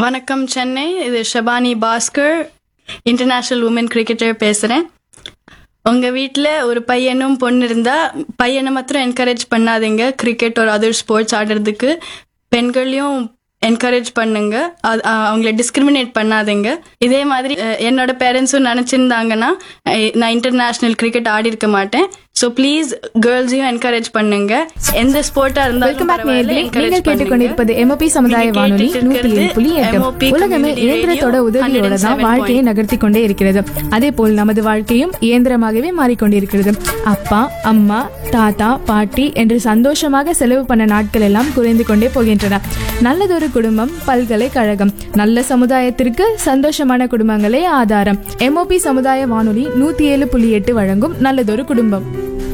வணக்கம் சென்னை இது Shabani Bhaskar international woman cricketer பேசுகிறேன் உங்கள் வீட்டில் ஒரு பையனும் பொண்ணு இருந்தால் பையனை மாத்திரம் என்கரேஜ் பண்ணாதீங்க கிரிக்கெட் ஒரு அதர் ஸ்போர்ட்ஸ் ஆடுறதுக்கு பெண்களையும் என்கரேஜ் பண்ணுங்க அது- அ- அவங்கள டிஸ்கிரிமினேட் பண்ணாதீங்க இதே மாதிரி அஹ், என்னோட பேரண்ட்ஸும் நினச்சிருந்தாங்கன்னா நான் இன்டர்நேஷனல் கிரிக்கெட் ஆடி இருக்க மாட்டேன் ஸோ ப்ளீஸ் கேர்ள்ஸையும் என்கரேஜ் பண்ணுங்க எந்த ஸ்போர்ட்டாக இருந்தாலும் வெல்கம் பேக் பரவாயில்ல, நேயர்களே encourage நீங்கள் கேட்டுக்கொண்டிருப்பது பண்ணுங்க. எம்ஓபி சமுதாய நீங்க வானொலி கேட்டுட்டு நூத்தி ஏழு புள்ளி எட்டு MOP உலகமே community இயந்திரத்தோட radio உதவியோட தான் 107.8. வாழ்க்கையை நகர்த்தி கொண்டே இருக்கிறது அதே போல் நமது வாழ்க்கையும் இயந்திரமாகவே மாறிக்கொண்டிருக்கிறது அப்பா அம்மா தாத்தா பாட்டி என்று சந்தோஷமாக செலவு பண்ண நாட்கள் எல்லாம் குறைந்து கொண்டே போகின்றன நல்லதொரு குடும்பம் பல்கலைக்கழகம் நல்ல சமுதாயத்திற்கு சந்தோஷமான குடும்பங்களே ஆதாரம் எம்ஓபி சமுதாய வானொலி நூத்தி ஏழு புள்ளி எட்டு வழங்கும் நல்லதொரு குடும்பம்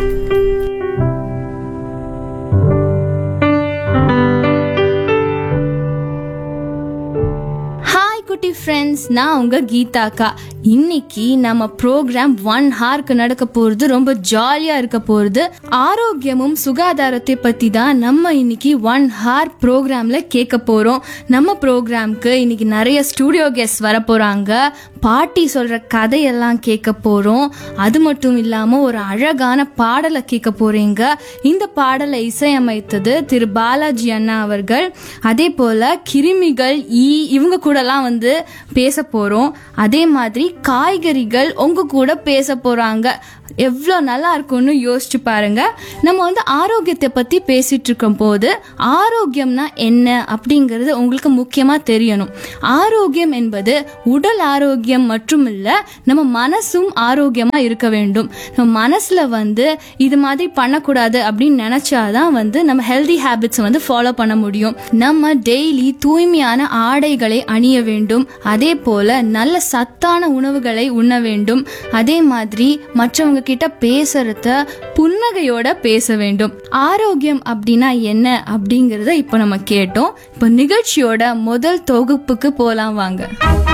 ஹாய் குட்டி ஃப்ரெண்ட்ஸ் நான் உங்க கீதாக்கா இன்னைக்கு நம்ம ப்ரோக்ராம் ஒன் ஹார்க்கு நடக்க போறது ரொம்ப ஜாலியா இருக்க போறது ஆரோக்கியமும் சுகாதாரத்தை பத்தி தான் நம்ம இன்னைக்கு ஒன் ஹார் ப்ரோக்ராம்ல கேட்க போறோம் நம்ம ப்ரோக்ராம்க்கு இன்னைக்கு நிறைய ஸ்டூடியோ கெஸ்ட் வர போறாங்க பாட்டி சொல்ற கதையெல்லாம் கேட்க போறோம் அது மட்டும் இல்லாம ஒரு அழகான பாடலை கேட்க போறீங்க இந்த பாடலை இசையமைத்தது திரு பாலாஜி அண்ணா அவர்கள் அதே போல கிருமிகள் ஈ இவங்க கூடலாம் வந்து பேச போறோம் அதே மாதிரி காய்கறிகள் உங்க கூட பேச போறாங்க எவ்வளோ நல்லா இருக்கும்னு யோசிச்சு பாருங்க நம்ம வந்து ஆரோக்கியத்தை பத்தி பேசிட்டு இருக்கும் போது ஆரோக்கியம்னா என்ன அப்படிங்கிறது உங்களுக்கு முக்கியமா தெரியணும் ஆரோக்கியம் என்பது உடல் ஆரோக்கியம் மட்டும் இல்ல நம்ம மனசும் ஆரோக்கியமா இருக்க வேண்டும் நம்ம மனசுல வந்து இது மாதிரி பண்ணக்கூடாது அப்படின்னு நினைச்சாதான் வந்து நம்ம ஹெல்தி ஹேபிட்ஸ் வந்து ஃபாலோ பண்ண முடியும் நம்ம டெய்லி தூய்மையான ஆடைகளை அணிய வேண்டும் அதே போல நல்ல சத்தான உணவுகளை உண்ண வேண்டும் அதே மாதிரி மற்றவங்க கிட்ட பேசுறத புன்னகையோட பேச வேண்டும் ஆரோக்கியம் அப்படின்னா என்ன அப்படிங்கறத இப்போ நம்ம கேட்டோம் இப்போ நிகழ்ச்சியோட முதல் தொகுப்புக்கு போலாம் வாங்க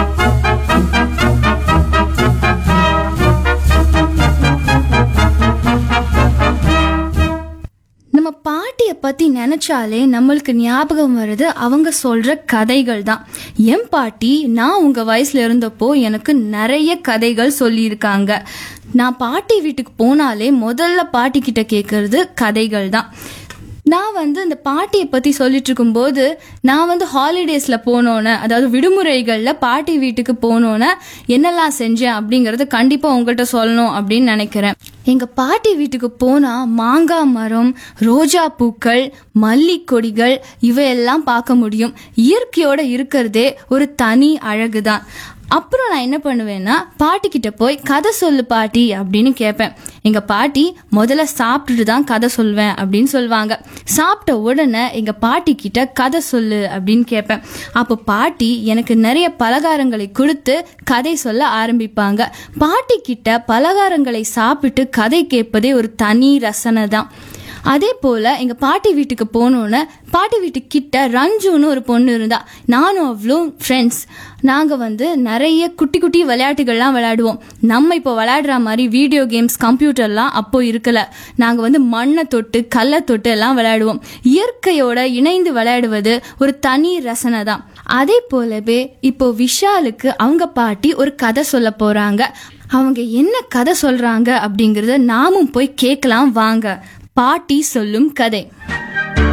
நம்ம பாட்டியை பத்தி நினைச்சாலே நம்மளுக்கு ஞாபகம் வருது அவங்க சொல்ற கதைகள் தான் என் பாட்டி நான் உங்க வயசுல இருந்தப்போ எனக்கு நிறைய கதைகள் சொல்லியிருக்காங்க நான் பாட்டி வீட்டுக்கு போனாலே முதல்ல பாட்டி கிட்ட கேட்கறது கதைகள் தான் நான் வந்து இந்த பாட்டியை பற்றி சொல்லிட்டு இருக்கும்போது நான் வந்து ஹாலிடேஸில் போனோன்னே அதாவது விடுமுறைகளில் பாட்டி வீட்டுக்கு போனோன்னே என்னெல்லாம் செஞ்சேன் அப்படிங்கிறது கண்டிப்பாக உங்கள்கிட்ட சொல்லணும் அப்படின்னு நினைக்கிறேன் எங்கள் பாட்டி வீட்டுக்கு போனால் மாங்காய் மரம் ரோஜா பூக்கள் மல்லிக்கொடிகள் இவையெல்லாம் பார்க்க முடியும் இயற்கையோட இருக்கிறதே ஒரு தனி அழகு தான் அப்புறம் நான் என்ன பண்ணுவேன்னா பாட்டி கிட்ட போய் கதை சொல்லு பாட்டி அப்படின்னு கேட்பேன் எங்க பாட்டி முதல்ல சாப்பிட்டுட்டு தான் கதை சொல்வேன் அப்படின்னு சொல்லுவாங்க சாப்பிட்ட உடனே எங்க பாட்டி கிட்ட கதை சொல்லு அப்படின்னு கேட்பேன் அப்போ பாட்டி எனக்கு நிறைய பலகாரங்களை கொடுத்து கதை சொல்ல ஆரம்பிப்பாங்க பாட்டி கிட்ட பலகாரங்களை சாப்பிட்டு கதை கேட்பதே ஒரு தனி ரசனை தான் அதே போல் எங்கள் பாட்டி வீட்டுக்கு போனோன்னே பாட்டி வீட்டுக்கு கிட்ட ரஞ்சுன்னு ஒரு பொண்ணு இருந்தா நானும் அவ்வளோ ஃப்ரெண்ட்ஸ் நாங்கள் வந்து நிறைய குட்டி குட்டி விளையாட்டுகள்லாம் விளையாடுவோம் நம்ம இப்போ விளையாடுற மாதிரி வீடியோ கேம்ஸ் கம்ப்யூட்டர்லாம் அப்போ இருக்கல நாங்கள் வந்து மண்ணை தொட்டு கல்லை தொட்டு எல்லாம் விளையாடுவோம் இயற்கையோட இணைந்து விளையாடுவது ஒரு தனி ரசனை தான் அதே போலவே இப்போ விஷாலுக்கு அவங்க பாட்டி ஒரு கதை சொல்ல போறாங்க அவங்க என்ன கதை சொல்றாங்க அப்படிங்கறத நாமும் போய் கேட்கலாம் வாங்க பாட்டி சொல்லும் கதை